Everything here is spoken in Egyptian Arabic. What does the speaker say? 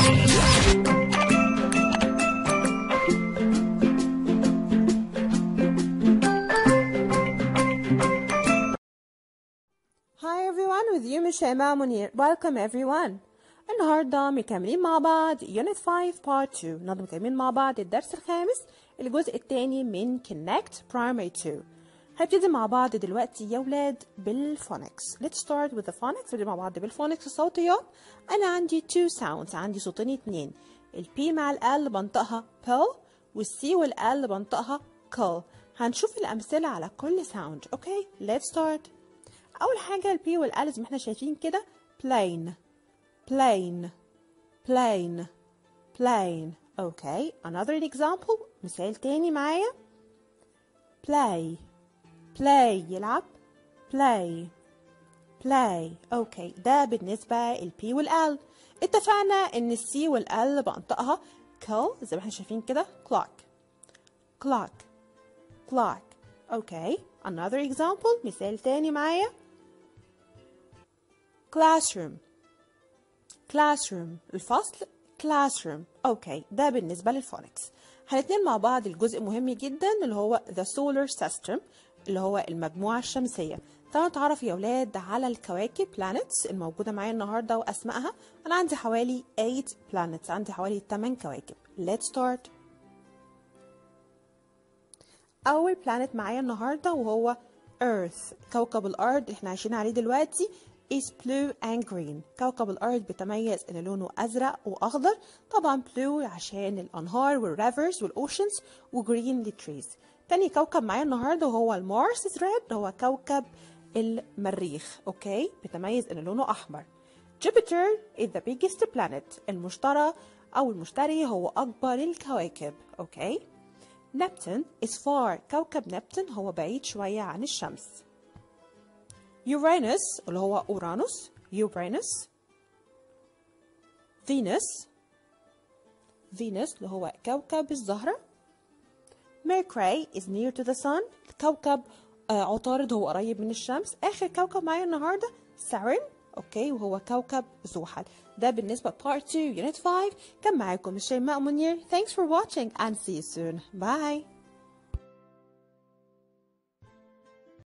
Hi everyone with you مش شيماء منير welcome everyone النهارده مكملين مع بعض Unit 5 Part 2 النهارده مكملين مع بعض الدرس الخامس الجزء الثاني من Connect Primary 2 هنبتدي مع بعض دلوقتي يا ولاد بالفونكس Let's start with the phonics نبتدي مع بعض بالفونكس الصوتيات أنا عندي two sounds عندي صوتين اتنين البي مع ال بنطقها pill والسي والال بنطقها call هنشوف الأمثلة على كل sound أوكي Let's start أول حاجة البي والال زي ما احنا شايفين كده plain plain plain plain okay another example مثال تاني معايا play play يلعب play play okay ده بالنسبة البي والال اتفقنا ان السي والال بنطقها kill زي ما احنا شايفين كده clock clock clock okay another example مثال تاني معايا classroom classroom الفصل classroom اوكي ده بالنسبة للفونكس هنتنين مع بعض الجزء مهم جدا اللي هو the solar system اللي هو المجموعة الشمسية تعالوا نتعرف يا ولاد على الكواكب planets الموجودة معايا النهاردة وأسمائها أنا عندي حوالي 8 planets عندي حوالي 8 كواكب let's start أول planet معايا النهاردة وهو Earth كوكب الأرض اللي احنا عايشين عليه دلوقتي is blue and green كوكب الأرض بيتميز إن لونه أزرق وأخضر طبعا blue عشان الأنهار والريفرز والأوشنز وجرين للتريز تاني كوكب معايا النهاردة وهو المارس is red هو كوكب المريخ أوكي بيتميز إن لونه أحمر Jupiter is the biggest planet المشتري أو المشتري هو أكبر الكواكب أوكي نبتون is far كوكب نبتون هو بعيد شوية عن الشمس يورانوس اللي هو أورانوس يورانوس فينوس فينوس اللي هو كوكب الزهرة ميركوري is near to the sun كوكب آه عطارد هو قريب من الشمس آخر كوكب معايا النهاردة سارن أوكي وهو كوكب زحل ده بالنسبة part 2 unit 5 كان معاكم الشيماء منير thanks for watching and see you soon bye